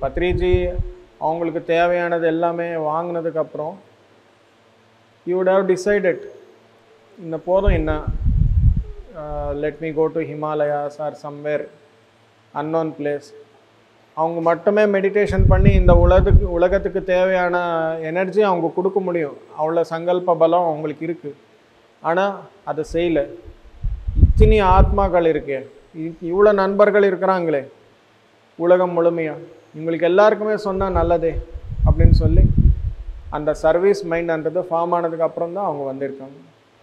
பத்ரிஜி அவங்களுக்கு தேவையானது எல்லாமே வாங்கினதுக்கப்புறம் யூ would have decided இந்த போதும் என்ன let me go to Himalayas or somewhere unknown place அவங்க மட்டுமே மெடிடேஷன் பண்ணி இந்த உலகத்துக்கு உலகத்துக்கு தேவையான எனர்ஜி அவங்க கொடுக்க முடியும் அவ்வளோ சங்கல்ப பலம் அவங்களுக்கு இருக்குது ஆனால் அதை செய்யலை இத்தனி ஆத்மாக்கள் இருக்கே இ- இவ்வளோ நண்பர்கள் இருக்கிறாங்களே உலகம் முழுமையாக இவங்களுக்கு எல்லாருக்குமே சொன்னால் நல்லதே அப்படின்னு சொல்லி அந்த சர்வீஸ் மைண்ட்ன்றது ஃபார்ம் ஆனதுக்கு அப்புறம் தான் அவங்க வந்திருக்காங்க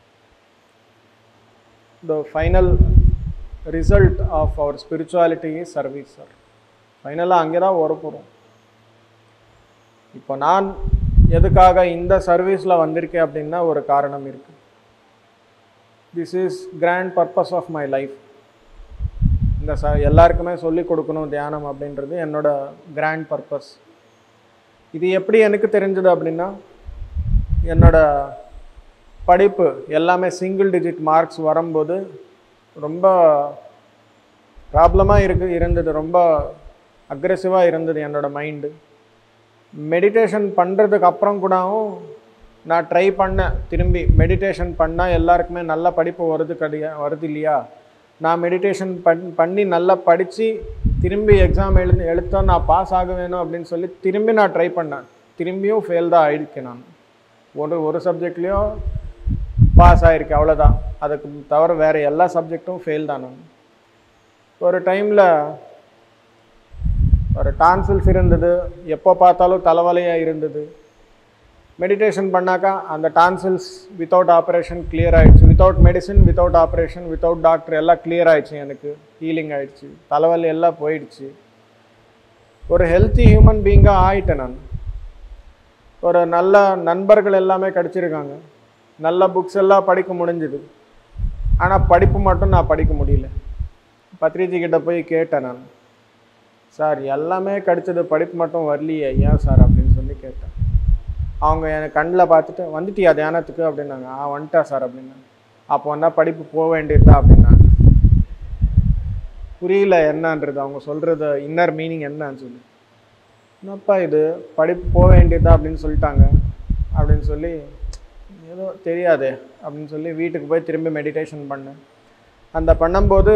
the final result of our spirituality is service sir ஃபைனலாக அங்கே தான் வர போகிறோம் இப்போ நான் எதுக்காக இந்த சர்வீஸில் வந்திருக்கேன் அப்படின்னா ஒரு காரணம் இருக்குது this is grand purpose of my life இந்த ச எல்லாருக்குமே சொல்லிக் கொடுக்கணும் தியானம் அப்படின்றது என்னோட கிராண்ட் பர்பஸ் இது எப்படி எனக்கு தெரிஞ்சது அப்படின்னா என்னோட படிப்பு எல்லாமே சிங்கிள் டிஜிட் மார்க்ஸ் வரும்போது ரொம்ப ப்ராப்ளமாக இருக்கு இருந்தது ரொம்ப அக்ரெசிவாக இருந்தது என்னோட மைண்டு மெடிடேஷன் பண்ணுறதுக்கு அப்புறம் கூடவும் நான் ட்ரை பண்ணேன் திரும்பி மெடிடேஷன் பண்ணால் எல்லாருக்குமே நல்ல படிப்பு வருது கிடையா வருது இல்லையா நான் மெடிடேஷன் பண் பண்ணி நல்லா படித்து திரும்பி எக்ஸாம் எழுதி எழுத்தா நான் பாஸ் ஆக வேணும் அப்படின்னு சொல்லி திரும்பி நான் ட்ரை பண்ணேன் திரும்பியும் ஃபெயில் தான் ஆயிடுக்கேன் நான் ஒரு ஒரு சப்ஜெக்ட்லேயும் பாஸ் ஆகிருக்கேன் அவ்வளோதான் அதுக்கு தவிர வேறு எல்லா சப்ஜெக்ட்டும் ஃபெயில் தான் நான் ஒரு டைமில் ஒரு டான்சில்ஸ் இருந்தது எப்போ பார்த்தாலும் தலைவலியாக இருந்தது மெடிடேஷன் பண்ணாக்கா அந்த டான்சில்ஸ் வித்தவுட் ஆப்ரேஷன் clear ஆயிடுச்சு without medicine without operation without doctor எல்லாம் clear ஆயிடுச்சு எனக்கு ஹீலிங் ஆயிடுச்சு தலைவலி எல்லாம் போயிடுச்சு ஒரு ஹெல்த்தி ஹியூமன் பீங்காக ஆயிட்டேன் நான் ஒரு நல்ல நண்பர்கள் எல்லாமே கிடச்சிருக்காங்க நல்ல புக்ஸ் எல்லாம் படிக்க முடிஞ்சுது ஆனால் படிப்பு மட்டும் நான் படிக்க முடியல பத்ரிஜி கிட்ட போய் கேட்டேன் நான் சார் எல்லாமே கிடைச்சது படிப்பு மட்டும் வரலையே ஏன் சார் அப்படின்னு சொல்லி கேட்டேன் அவங்க எனக்கு கண்ணில் பார்த்துட்டு வந்துட்டியா தியானத்துக்கு அப்படின்னாங்க ஆ வந்துட்டா சார் அப்படின்னாங்க அப்போ வந்தால் படிப்பு போக வேண்டியதா அப்படின்னாங்க புரியல என்னன்றது அவங்க சொல்கிறது இன்னர் மீனிங் என்னன்னு சொல்லி என்னப்பா இது படிப்பு போக வேண்டியதா அப்படின்னு சொல்லிட்டாங்க அப்படின்னு சொல்லி ஏதோ தெரியாதே அப்படின்னு சொல்லி வீட்டுக்கு போய் திரும்பி மெடிடேஷன் பண்ணேன் அந்த பண்ணும்போது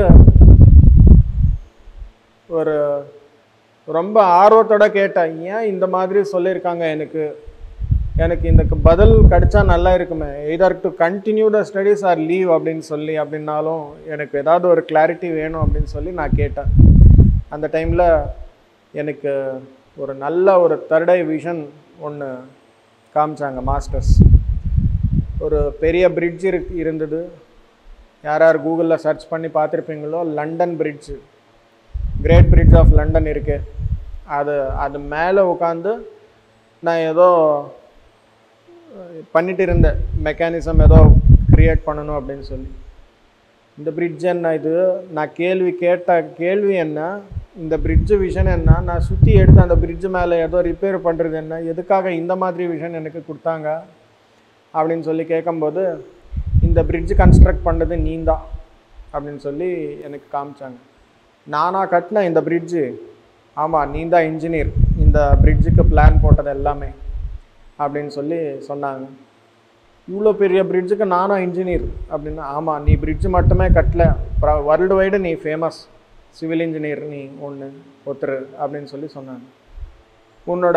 ஒரு ரொம்ப ஆர்வத்தோட கேட்டேன் ஏன் இந்த மாதிரி சொல்லியிருக்காங்க எனக்கு எனக்கு இதுக்கு பதில் கிடைச்சா நல்லா இருக்குமே either to continue the studies or leave அப்படின்னு சொல்லி அப்படின்னாலும் எனக்கு ஏதாவது ஒரு கிளாரிட்டி வேணும் அப்படின்னு சொல்லி நான் கேட்டேன் அந்த டைமில் எனக்கு ஒரு நல்ல ஒரு தர்டை விஷன் ஒன்று காமிச்சாங்க மாஸ்டர்ஸ் ஒரு பெரிய பிரிட்ஜ் இரு இருந்தது யார் யார் கூகுளில் சர்ச் பண்ணி பார்த்துருப்பீங்களோ London bridge great bridge of London இருக்கு அது அது மேலே உட்காந்து நான் ஏதோ அஹ், பண்ணிட்டு இருந்தேன் மெக்கானிசம் ஏதோ கிரியேட் பண்ணணும் அப்படின்னு சொல்லி இந்த பிரிட்ஜ் என்ன இது நான் கேள்வி கேட்ட கேள்வி என்ன இந்த பிரிட்ஜ் விஷன் என்ன நான் சுற்றி எடுத்து அந்த பிரிட்ஜ் மேலே ஏதோ ரிப்பேர் பண்ணுறது என்ன எதுக்காக இந்த மாதிரி விஷன் எனக்கு கொடுத்தாங்க அப்படின்னு சொல்லி கேட்கும்போது இந்த பிரிட்ஜ் கன்ஸ்ட்ரக்ட் பண்ணது நீந்தான் அப்படின்னு சொல்லி எனக்கு காமிச்சாங்க நானாக கட்டின இந்த பிரிட்ஜு ஆமாம் நீ தான் இன்ஜினியர் இந்த பிரிட்ஜுக்கு பிளான் போட்டது எல்லாமே அப்படின்னு சொல்லி சொன்னாங்க இவ்வளோ பெரிய பிரிட்ஜுக்கு நானும் இன்ஜினியர் அப்படின்னா ஆமாம் நீ பிரிட்ஜ் மட்டுமே கட்டல வேர்ல்டு வைடு நீ ஃபேமஸ் சிவில் இன்ஜினியர் நீ ஒன்று ஒருத்தர் அப்படின்னு சொல்லி சொன்னாங்க உன்னோட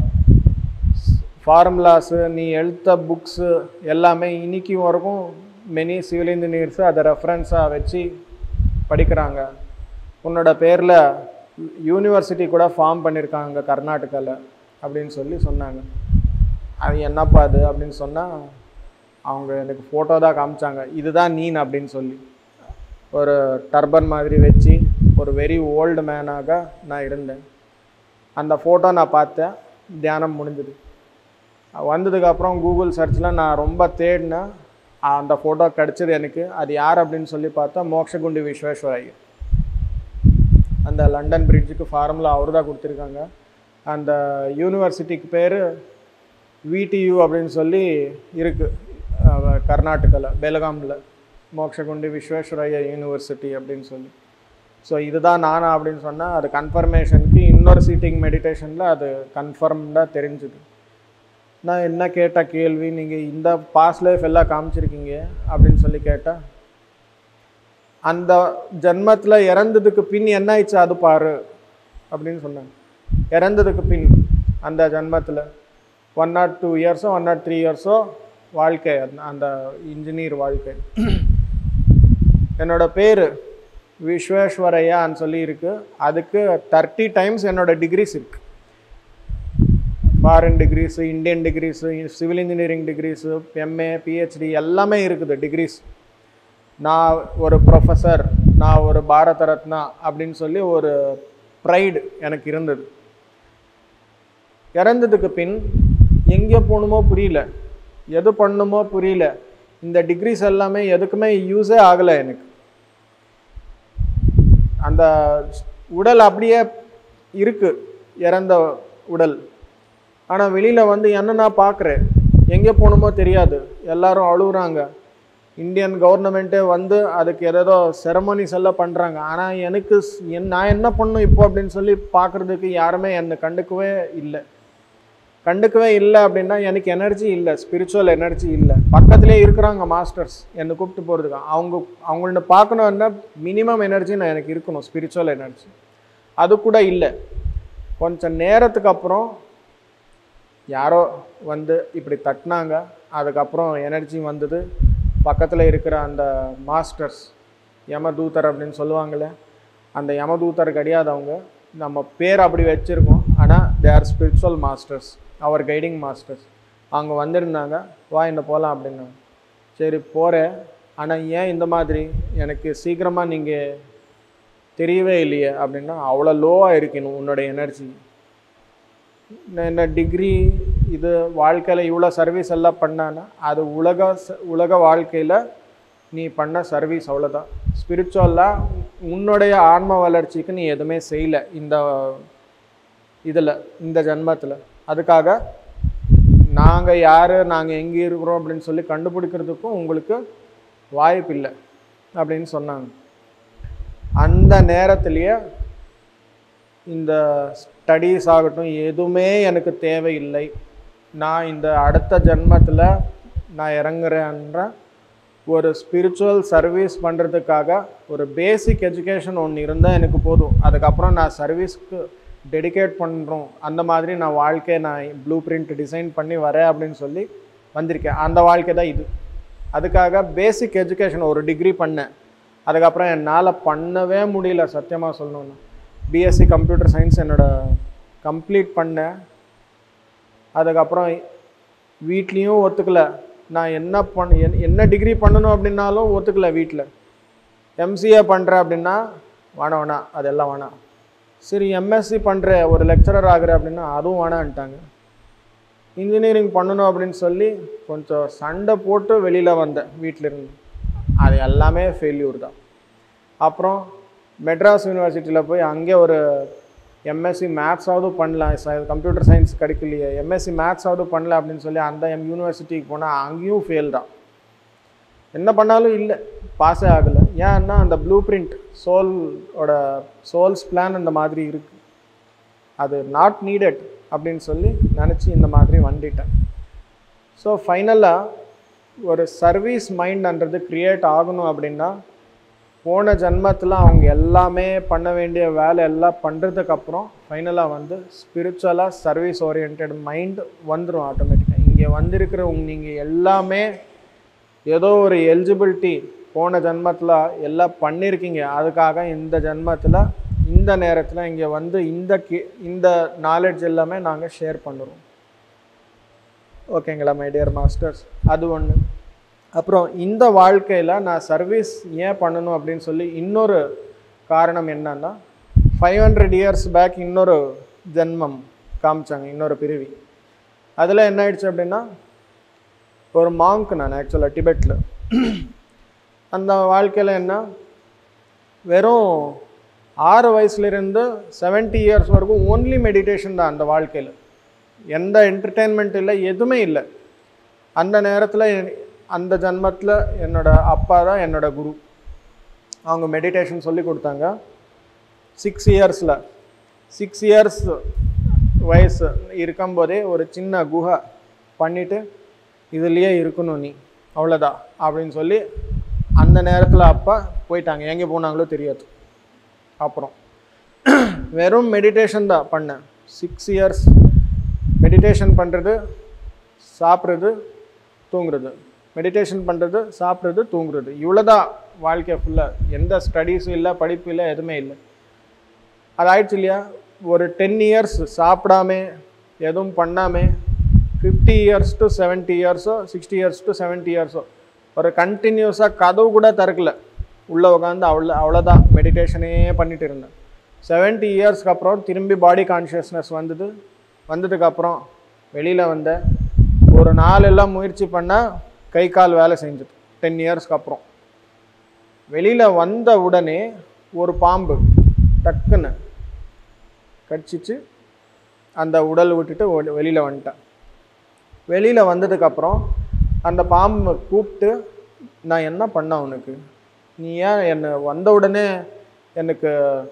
ஃபார்முலாஸு நீ எழுத்த புக்ஸு எல்லாமே இன்னைக்கு வரைக்கும் மெனி சிவில் இன்ஜினியர்ஸு அதை ரெஃபரன்ஸாக வச்சு படிக்கிறாங்க உன்னோட பேரில் யூனிவர்சிட்டி கூட ஃபார்ம் பண்ணியிருக்காங்க கர்நாடகாவில் அப்படின்னு சொல்லி சொன்னாங்க அது என்னப்பா அது அப்படின்னு சொன்னால் அவங்க எனக்கு ஃபோட்டோ தான் காமிச்சாங்க இதுதான் நீன் அப்படின்னு சொல்லி ஒரு டர்பன் மாதிரி வச்சு ஒரு வெரி ஓல்டு மேனாக நான் இருந்தேன் அந்த ஃபோட்டோ நான் பார்த்தேன் தியானம் முடிஞ்சது வந்ததுக்கப்புறம் கூகுள் சர்ச்சில் நான் ரொம்ப தேடினேன் அந்த ஃபோட்டோ கிடச்சிது எனக்கு அது யார் அப்படின்னு சொல்லி பார்த்தா மோக்ஷகுண்டி விஸ்வேஸ்வரையர் அந்த லண்டன் பிரிட்ஜுக்கு ஃபார்முலா அவர் தான் கொடுத்துருக்காங்க அந்த யூனிவர்சிட்டிக்கு பேர் விடியு அப்படின்னு சொல்லி இருக்குது கர்நாடகாவில் பெலகாமில் மோக்ஷகுண்டி விஸ்வேஸ்வரையா யூனிவர்சிட்டி அப்படின்னு சொல்லி ஸோ இதுதான் நானா அப்படின்னு சொன்னால் அது கன்ஃபர்மேஷனுக்கு இன்னொரு சீட்டிங் மெடிடேஷனில் அது கன்ஃபர்ம்டாக தெரிஞ்சுது நான் என்ன கேட்ட கேள்வி நீங்கள் இந்த பாஸ்ட் லைஃப் எல்லாம் காமிச்சிருக்கீங்க அப்படின்னு சொல்லி கேட்டேன் அந்த ஜென்மத்தில் இறந்ததுக்கு பின் என்ன ஆயிடுச்சு அது பாரு அப்படின்னு சொன்னாங்க இறந்ததுக்கு பின் அந்த ஜென்மத்தில் ஒன் நாட் டூ இயர்ஸோ ஒன் நாட் த்ரீ இயர்ஸோ வாழ்க்கை அந்த- அந்த இன்ஜினியர் வாழ்க்கை என்னோட பேர் விஸ்வேஸ்வரையான்னு சொல்லி இருக்கு அதுக்கு தேர்ட்டி டைம்ஸ் என்னோட டிகிரிஸ் இருக்கு foreign degrees Indian degrees civil engineering degrees MA PhD எல்லாமே இருக்குது டிகிரிஸ் நான் ஒரு ப்ரொஃபஸர் நான் ஒரு பாரத ரத்னா அப்படின்னு சொல்லி ஒரு ப்ரைடு எனக்கு இருந்தது இறந்ததுக்கு பின் எங்கே போகணுமோ புரியல எது பண்ணணுமோ புரியல இந்த டிகிரிஸ் எல்லாமே எதுக்குமே யூஸே ஆகலை எனக்கு அந்த உடல் அப்படியே இருக்கு இறந்த உடல் ஆனால் வெளியில் வந்து என்ன நான் பார்க்குறேன் எங்கே போகணுமோ தெரியாது எல்லாரும் அழுகுறாங்க இந்தியன் கவர்மெண்ட்டே வந்து அதுக்கு ஏதேதோ செரமனிஸ் எல்லாம் பண்ணுறாங்க ஆனால் எனக்கு ஸ்- என் நான் என்ன பண்ணும் இப்போ அப்படின்னு சொல்லி பார்க்குறதுக்கு யாருமே என்னை கண்டுக்கவே இல்லை கண்டுக்கவே இல்லை அப்படின்னா எனக்கு எனர்ஜி இல்லை ஸ்பிரிச்சுவல் எனர்ஜி இல்லை பக்கத்துலேயே இருக்கிறாங்க மாஸ்டர்ஸ் என்னை கூப்பிட்டு போகிறதுக்கு அவங்க அவங்கள்ட்ட பார்க்கணுன்னா மினிமம் எனர்ஜி நான் எனக்கு இருக்கணும் ஸ்பிரிச்சுவல் எனர்ஜி அது கூட இல்லை கொஞ்சம் நேரத்துக்கு அப்புறம் யாரோ வந்து இப்படி தட்டினாங்க அதுக்கப்புறம் எனர்ஜி வந்தது பக்கத்தில் இருக்கிற அந்த மாஸ்டர்ஸ் யமதூதர் அப்படின்னு சொல்லுவாங்களே அந்த யமதூதர் கிடையாது அவங்க நம்ம பேர் அப்படி வச்சுருக்கோம் ஆனால் they are spiritual masters our guiding masters அவங்க வந்திருந்தாங்க வா இந்த போகலாம் அப்படின்னாங்க சரி போகிறேன் ஆனால் ஏன் இந்த மாதிரி எனக்கு சீக்கிரமாக நீங்கள் தெரியவே இல்லையே அப்படின்னா அவ்வளோ லோவாக இருக்கணும் உன்னோட எனர்ஜி நான் என்ன டிகிரி இது வாழ்க்கையில் இவ்வளோ சர்வீஸ் எல்லாம் பண்ணானா அது உலக ச- உலக வாழ்க்கையில் நீ பண்ண சர்வீஸ் அவ்வளோதான் ஸ்பிரிச்சுவலாக உன்னுடைய ஆன்ம வளர்ச்சிக்கு நீ எதுவுமே செய்யலை இந்த இதில் இந்த ஜென்மத்தில் அதுக்காக நாங்கள் யார் நாங்கள் எங்கே இருக்கிறோம் அப்படின்னு சொல்லி கண்டுபிடிக்கிறதுக்கும் உங்களுக்கு வாய்ப்பு இல்லை அப்படின்னு சொன்னாங்க அந்த நேரத்திலேயே இந்த ஸ்டடீஸ் ஆகட்டும் எதுவுமே எனக்கு தேவையில்லை நான் இந்த அடுத்த ஜென்மத்தில் நான் இறங்குறேன்ற ஒரு ஸ்பிரிச்சுவல் சர்வீஸ் பண்ணுறதுக்காக ஒரு பேசிக் எஜுகேஷன் ஒன்று இருந்தால் எனக்கு போதும் அதுக்கப்புறம் நான் சர்வீஸ்க்கு டெடிகேட் பண்ணுறோம் அந்த மாதிரி நான் வாழ்க்கையை நான் ப்ளூ பிரிண்ட் டிசைன் பண்ணி வரேன் அப்படின்னு சொல்லி வந்திருக்கேன் அந்த வாழ்க்கை தான் இது அதுக்காக பேசிக் எஜுகேஷன் ஒரு டிகிரி பண்ணேன் அதுக்கப்புறம் என்னால் பண்ணவே முடியல சத்தியமாக சொல்லணுன்னா பிஎஸ்சி கம்ப்யூட்டர் சயின்ஸ் என்னோட கம்ப்ளீட் பண்ணேன் அதுக்கப்புறம் வீட்லேயும் ஒத்துக்கல நான் என்ன பண்ண என்- என்ன டிகிரி பண்ணணும் அப்படின்னாலும் ஒத்துக்கல வீட்டில் எம்சிஏ பண்ணுறேன் அப்படின்னா வேணாம் வேணாம் அதெல்லாம் வேணாம் சரி எம்எஸ்சி பண்ணுற ஒரு லெக்சரர் ஆகுற அப்படின்னா அதுவும் வேணான்ட்டாங்க இன்ஜினியரிங் பண்ணணும் அப்படின்னு சொல்லி கொஞ்சம் சண்டை போட்டு வெளியில் வந்தேன் வீட்டில இருந்து அது எல்லாமே ஃபெயில்யூர் தான் அப்புறம் மெட்ராஸ் யூனிவர்சிட்டியில் போய் அங்கே ஒரு எம்எஸ்சி மேத்ஸாவது பண்ணலாம் கம்ப்யூட்டர் சயின்ஸ் கிடைக்கலையே எம்எஸ்சி மேத்ஸாவது பண்ணல அப்படின்னு சொல்லி அந்த எம் யூனிவர்சிட்டிக்கு போனால் அங்கேயும் ஃபெயில் தான் என்ன பண்ணாலும் இல்லை பாஸே ஆகலை ஏன்னா அந்த ப்ளூ பிரிண்ட் சோலோட சோல்ஸ் பிளான் அந்த மாதிரி இருக்குது அது நாட் நீடட் அப்படின்னு சொல்லி நினச்சி இந்த மாதிரி வந்துட்டேன் ஸோ ஃபைனலாக ஒரு சர்வீஸ் மைண்ட்ன்றது க்ரியேட் ஆகணும் அப்படின்னா போன ஜென்மத்தில் அவங்க எல்லாமே பண்ண வேண்டிய வேலை எல்லாம் பண்ணுறதுக்கப்புறம் ஃபைனலாக வந்து ஸ்பிரிச்சுவலாக சர்வீஸ் ஓரியன்ட் மைண்ட் வந்துடும் ஆட்டோமேட்டிக்காக இங்கே வந்திருக்கிற உங்க நீங்கள் எல்லாமே ஏதோ ஒரு எலிஜிபிலிட்டி போன ஜென்மத்தில் எல்லாம் பண்ணியிருக்கீங்க அதுக்காக இந்த ஜென்மத்தில் இந்த நேரத்தில் இங்கே வந்து இந்த கி இந்த நாலேஜ் எல்லாமே நாங்கள் ஷேர் பண்ணுறோம் ஓகேங்களா மை டியர் மாஸ்டர்ஸ் அது ஒன்று அப்புறம் இந்த வாழ்க்கையில் நான் சர்வீஸ் ஏன் பண்ணணும் அப்படின்னு சொல்லி இன்னொரு காரணம் என்னன்னா ஃபைவ் ஹண்ட்ரட் இயர்ஸ் பேக் இன்னொரு ஜென்மம் காமிச்சாங்க இன்னொரு பிரிவி அதில் என்ன ஆயிடுச்சு அப்படின்னா ஒரு மாங்க் நான் ஆக்சுவலாக டிபெட்டில் அந்த வாழ்க்கையில் என்ன வெறும் ஆறு வயசுலேருந்து செவன்ட்டி இயர்ஸ் வரைக்கும் ஓன்லி மெடிடேஷன் தான் அந்த வாழ்க்கையில் எந்த என்டர்டெயின்மெண்ட் இல்லை எதுவுமே இல்லை அந்த நேரத்தில் அந்த ஜன்மத்தில் என்னோட அப்பா தான் என்னோட குரு அவங்க மெடிடேஷன் சொல்லி கொடுத்தாங்க சிக்ஸ் இயர்ஸில் சிக்ஸ் இயர்ஸ் வயசு இருக்கும்போதே ஒரு சின்ன குஹை பண்ணிவிட்டு இதுலேயே இருக்கணும் நீ அவ்வளோதான் அப்படின்னு சொல்லி அந்த நேரத்தில் அப்பா போயிட்டாங்க எங்கே போனாங்களோ தெரியாது அப்புறம் வெறும் மெடிடேஷன் தான் பண்ணேன் சிக்ஸ் இயர்ஸ் மெடிடேஷன் பண்ணுறது சாப்பிட்றது தூங்குறது மெடிடேஷன் பண்ணுறது சாப்பிட்றது தூங்குறது இவ்வளோதான் வாழ்க்கை ஃபுல்லாக எந்த ஸ்டடீஸும் இல்லை படிப்பு இல்லை எதுவுமே இல்லை அது ஆயிடுச்சு இல்லையா ஒரு டென் இயர்ஸ் சாப்பிடாம எதுவும் பண்ணாம ஃபிஃப்டி இயர்ஸ் டு செவன்ட்டி இயர்ஸோ சிக்ஸ்டி இயர்ஸ் டு செவன்ட்டி இயர்ஸோ ஒரு கண்டினியூஸாக கதவு கூட திறக்கல உள்ளே உட்காந்து அவ்வளோ அவ்வளோதான் மெடிடேஷனே பண்ணிட்டு இருந்தேன் செவன்ட்டி இயர்ஸ்க்கு அப்புறம் திரும்பி பாடி கான்ஷியஸ்னஸ் வந்தது வந்ததுக்கப்புறம் வெளியில் வந்தேன் ஒரு நாளெல்லாம் முயற்சி பண்ணால் கை கால் வேலை செஞ்சது டென் இயர்ஸ்க்கு அப்புறம் வெளியில் வந்த உடனே ஒரு பாம்பு டக்குன்னு கடிச்சிச்சு அந்த உடல் விட்டுட்டு வெளியில் வந்துட்டேன் வெளியில் வந்ததுக்கப்புறம் அந்த பாம்பு கூப்பிட்டு நான் என்ன பண்ணேன் உனக்கு நீ ஏன் என்னை வந்த உடனே எனக்கு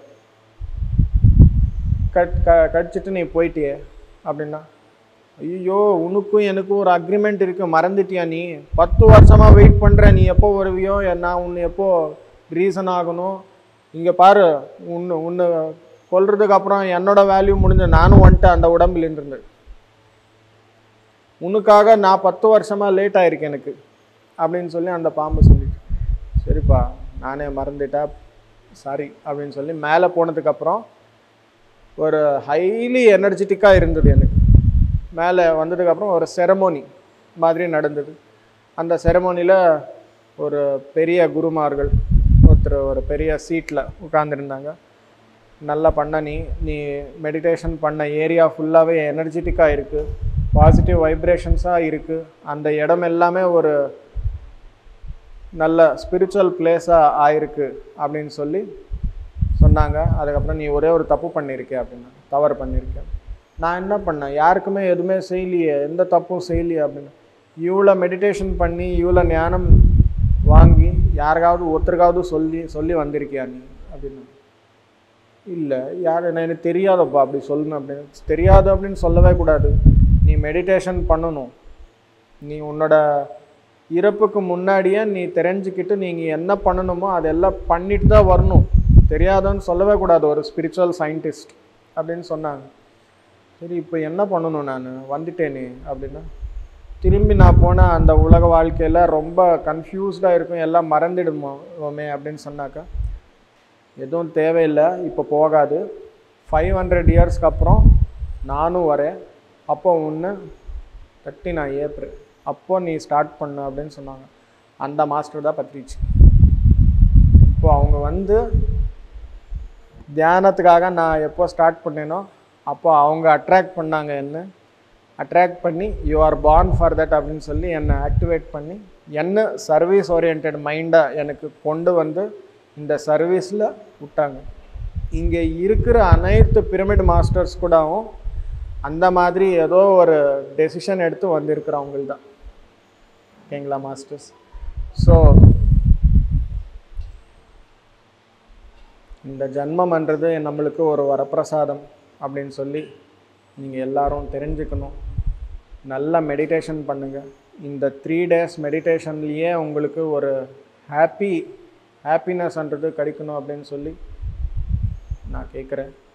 கட் க கடிச்சிட்டு நீ போயிட்டியே அப்படின்னா ஐயோ உனக்கும் எனக்கும் ஒரு அக்ரிமெண்ட் இருக்குது மறந்துட்டியா நீ பத்து வருஷமாக வெயிட் பண்ணுற நீ எப்போ வருவியோ நான் உன்னை எப்போ ரீசன் ஆகணும் இங்கே பாரு உன்னு உன்னை கொல்றதுக்கு அப்புறம் என்னோட வேல்யூ முடிஞ்ச நானும் வந்துட்டேன் அந்த உடம்புல இருந்து உனக்காக நான் பத்து வருஷமாக லேட் ஆயிருக்கு எனக்கு அப்படின்னு சொல்லி அந்த பாம்பு சொல்லிட்டு சரிப்பா நானே மறந்துட்டா சாரி அப்படின்னு சொல்லி மேலே போனதுக்கப்புறம் ஒரு ஹைலி எனர்ஜெட்டிக்காக இருந்தது எனக்கு மேலே வந்ததுக்கப்புறம் ஒரு செரமோனி மாதிரி நடந்தது அந்த செரமோனியில் ஒரு பெரிய குருமார்கள் ஒருத்தர் ஒரு பெரிய சீட்டில் உட்காந்துருந்தாங்க நல்லா பண்ண நீ நீ மெடிடேஷன் பண்ண ஏரியா ஃபுல்லாகவே எனர்ஜெட்டிக்காக இருக்குது பாசிட்டிவ் வைப்ரேஷன்ஸாக இருக்குது அந்த இடம் எல்லாமே ஒரு நல்ல ஸ்பிரிச்சுவல் பிளேஸாக ஆயிருக்கு அப்படின்னு சொல்லி சொன்னாங்க அதுக்கப்புறம் நீ ஒரே ஒரு தப்பு பண்ணியிருக்கே அப்படின்னா தவறு பண்ணியிருக்கேன் நான் என்ன பண்ணேன் யாருக்குமே எதுவுமே செய்யலையே எந்த தப்பும் செய்யலையே அப்படின்னு இவ்வளோ மெடிடேஷன் பண்ணி இவ்வளோ ஞானம் வாங்கி யாருக்காவது ஒருத்தருக்காவது சொல்லி சொல்லி வந்திருக்கியா நீ அப்படின்னு இல்லை யார் நான் எனக்கு தெரியாதப்பா அப்படி சொல்லணும் அப்படின்னு தெரியாது அப்படின்னு சொல்லவே கூடாது நீ மெடிடேஷன் பண்ணணும் நீ உன்னோட இறப்புக்கு முன்னாடியே நீ தெரிஞ்சுக்கிட்டு நீங்கள் என்ன பண்ணணுமோ அதெல்லாம் பண்ணிட்டு தான் வரணும் தெரியாதுன்னு சொல்லவே கூடாது ஒரு ஸ்பிரிச்சுவல் சயின்டிஸ்ட் அப்படின்னு சொன்னாங்க சரி இப்போ என்ன பண்ணணும் நான் வந்துட்டேனே அப்படின்னா திரும்பி நான் போனால் அந்த உலக வாழ்க்கையில் ரொம்ப கன்ஃபியூஸ்டாக இருக்கும் எல்லாம் மறந்துடுமோமே அப்படின்னு சொன்னாக்கா எதுவும் தேவையில்லை இப்போ போகாது ஃபைவ் ஹண்ட்ரட் இயர்ஸ்க்கு அப்புறம் நானும் வரேன் அப்போ ஒன்று தட்டி நான் ஏப்ரல் அப்போ நீ ஸ்டார்ட் பண்ணு அப்படின்னு சொன்னாங்க அந்த மாஸ்டர் தான் பத்திரிச்சு இப்போ அவங்க வந்து தியானத்துக்காக நான் எப்போ ஸ்டார்ட் பண்ணேனோ அப்போ அவங்க அட்ராக்ட் பண்ணாங்க என்ன அட்ராக்ட் பண்ணி you are born for that அப்படின்னு சொல்லி என்னை ஆக்டிவேட் பண்ணி என்ன சர்வீஸ் ஓரியன்ட் மைண்டாக எனக்கு கொண்டு வந்து இந்த சர்வீஸில் விட்டாங்க இங்கே இருக்கிற அனைத்து பிரமிட் மாஸ்டர்ஸ் கூடவும் அந்த மாதிரி ஏதோ ஒரு டெசிஷன் எடுத்து வந்திருக்கிறவங்க தான் ஓகேங்களா மாஸ்டர்ஸ் ஸோ இந்த ஜன்மம்ன்றது நம்மளுக்கு ஒரு வரப்பிரசாதம் அப்படின்னு சொல்லி நீங்கள் எல்லாரும் தெரிஞ்சுக்கணும் நல்லா மெடிடேஷன் பண்ணுங்கள் இந்த த்ரீ டேஸ் மெடிடேஷன்லேயே உங்களுக்கு ஒரு ஹாப்பி ஹாப்பினஸ்ன்றது கிடைக்கணும் அப்படின்னு சொல்லி நான் கேட்குறேன்